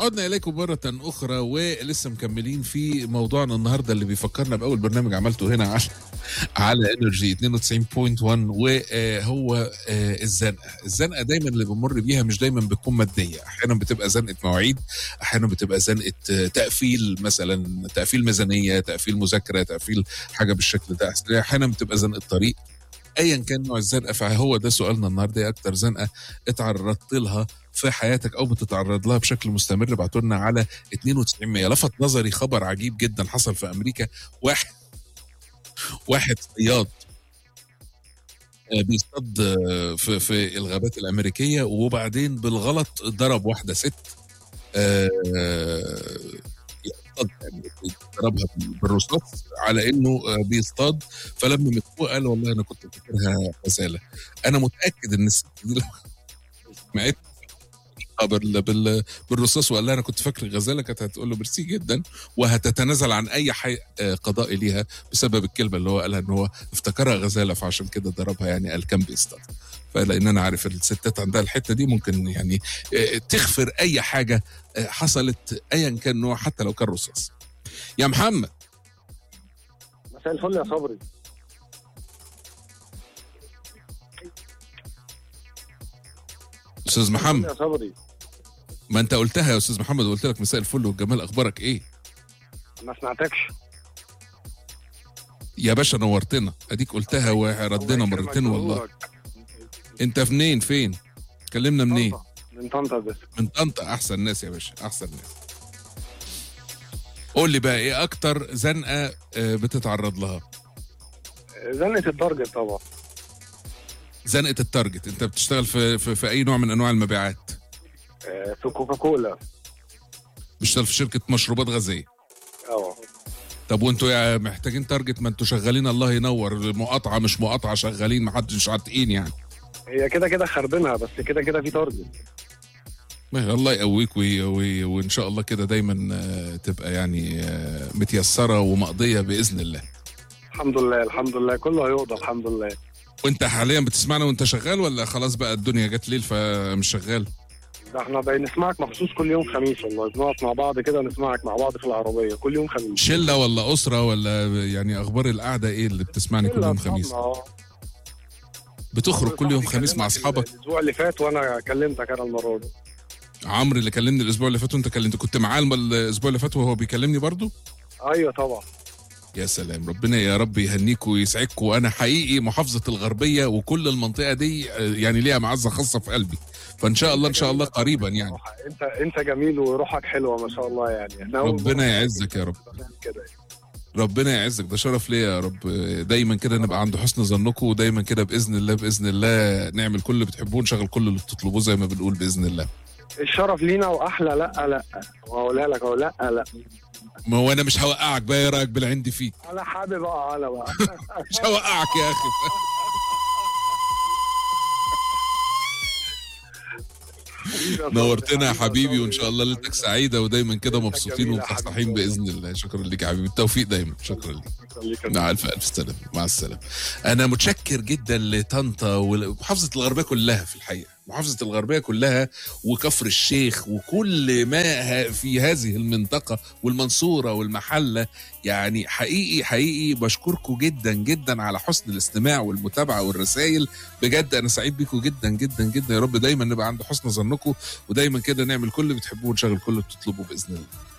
عدنا اليكم مره اخرى ولسه مكملين في موضوعنا النهارده اللي بيفكرنا باول برنامج عملته هنا على على انرجي 92.1 وهو الزنقه، الزنقه دايما اللي بنمر بيها مش دايما بتكون ماديه، احيانا بتبقى زنقه مواعيد، احيانا بتبقى زنقه تقفيل مثلا تقفيل ميزانيه، تقفيل مذاكره، تقفيل حاجه بالشكل ده، احيانا بتبقى زنقه طريق ايا كان نوع الزنقه فهو ده سؤالنا النهارده ايه اكتر زنقه اتعرضت لها في حياتك او بتتعرض لها بشكل مستمر ابعتوا لنا على 92 لفت نظري خبر عجيب جدا حصل في امريكا واحد واحد صياد بيصطاد في في الغابات الامريكيه وبعدين بالغلط ضرب واحده ست ضربها بالرصاص على انه بيصطاد فلما مسكوه قال والله انا كنت فاكرها غزاله انا متاكد ان الست دي لو سمعت بال بال بالرصاص وقال لها انا كنت فاكر غزاله كانت هتقول له ميرسي جدا وهتتنازل عن اي حق قضائي ليها بسبب الكلمه اللي هو قالها ان هو افتكرها غزاله فعشان كده ضربها يعني قال كان بيصطاد فلان انا عارف الستات عندها الحته دي ممكن يعني تغفر اي حاجه حصلت ايا كان نوع حتى لو كان رصاص يا محمد مساء الفل يا صبري استاذ محمد يا صبري ما انت قلتها يا استاذ محمد وقلت لك مساء الفل والجمال اخبارك ايه ما سمعتكش يا باشا نورتنا اديك قلتها وردنا مرتين والله انت منين فين كلمنا منين من طنطا بس من طنطا احسن ناس يا باشا احسن ناس قول لي بقى ايه اكتر زنقه بتتعرض لها زنقه التارجت طبعا زنقه التارجت انت بتشتغل في, في في اي نوع من انواع المبيعات في كوكاكولا بتشتغل في شركه مشروبات غازيه اه طب وانتوا يا محتاجين تارجت ما انتوا شغالين الله ينور مقاطعه مش مقاطعه شغالين ما حدش عاتقين يعني هي كده كده خربينها بس كده كده في تارجت الله يقويك وي وي وان شاء الله كده دايما تبقى يعني متيسره ومقضيه باذن الله الحمد لله الحمد لله كله هيقضى الحمد لله وانت حاليا بتسمعنا وانت شغال ولا خلاص بقى الدنيا جت ليل فمش شغال ده احنا بنسمعك مخصوص كل يوم خميس والله بنقعد مع بعض كده نسمعك مع بعض في العربيه كل يوم خميس شله ولا اسره ولا يعني اخبار القعده ايه اللي بتسمعني كل يوم خميس بتخرج كل يوم خميس مع اصحابك الاسبوع اللي فات وانا كلمتك انا المره دي عمرو اللي كلمني الاسبوع اللي فات وانت كلمت كنت معاه الاسبوع اللي فات وهو بيكلمني برضو ايوه طبعا يا سلام ربنا يا رب يهنيكم ويسعدكم وانا حقيقي محافظه الغربيه وكل المنطقه دي يعني ليها معزه خاصه في قلبي فان شاء الله ان شاء الله قريبا يعني انت انت جميل وروحك حلوه ما شاء الله يعني ربنا يعزك يا رب كده ربنا يعزك ده شرف ليا يا رب دايما كده نبقى عند حسن ظنكم ودايما كده باذن الله باذن الله نعمل كل اللي بتحبوه ونشغل كل اللي بتطلبوه زي ما بنقول باذن الله الشرف لينا واحلى لا لا واقولها لك اهو لا لا ما هو انا مش هوقعك بقى ايه رايك بالعندي فيك انا حابب اقع انا بقى مش هوقعك يا اخي نورتنا يا حبيبي وان شاء الله ليلتك سعيده ودايما كده مبسوطين ومفصحين باذن الله شكرا لك يا حبيبي التوفيق دايما شكرا لك مع الف الف سلامه مع السلامه انا متشكر جدا لطنطا ومحافظه الغربيه كلها في الحقيقه محافظة الغربية كلها وكفر الشيخ وكل ما في هذه المنطقة والمنصورة والمحلة يعني حقيقي حقيقي بشكركم جدا جدا على حسن الاستماع والمتابعة والرسائل بجد أنا سعيد بيكم جدا جدا جدا يا رب دايما نبقى عند حسن ظنكم ودايما كده نعمل كل اللي بتحبوه ونشغل كل اللي بتطلبوه بإذن الله